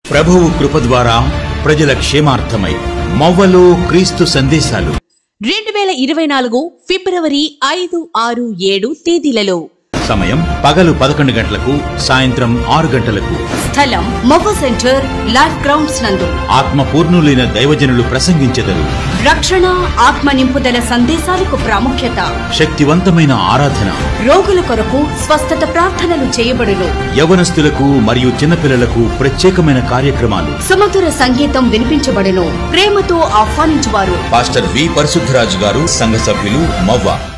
ప్రభువు కృప ద్వారా ప్రజల క్షేమార్థమై మవ్వలో క్రీస్తు సందేశాలు రెండు వేల ఇరవై నాలుగు ఫిబ్రవరి ఐదు ఆరు ఏడు తేదీలలో సమయం పగలు పదకొండు గంటలకు సాయంత్రం ఆరు గంటలకు స్థలం మొవ సెంటర్ లైఫ్ గ్రౌండ్స్ నందు ఆత్మ పూర్ణులైన దైవజనులు ప్రసంగించెదరు రక్షణ ఆత్మ నింపుదల సందేశాలకు ప్రాముఖ్యత శక్తివంతమైన ఆరాధన రోగుల కొరకు స్వస్థత ప్రార్థనలు చేయబడును యవనస్తులకు మరియు చిన్నపిల్లలకు ప్రత్యేకమైన కార్యక్రమాలు సుమధుర సంగీతం వినిపించబడును ప్రేమతో ఆహ్వానించువారు పాస్టర్ వి పరిశుద్ధరాజు గారు సంఘ సభ్యులు మవ్వ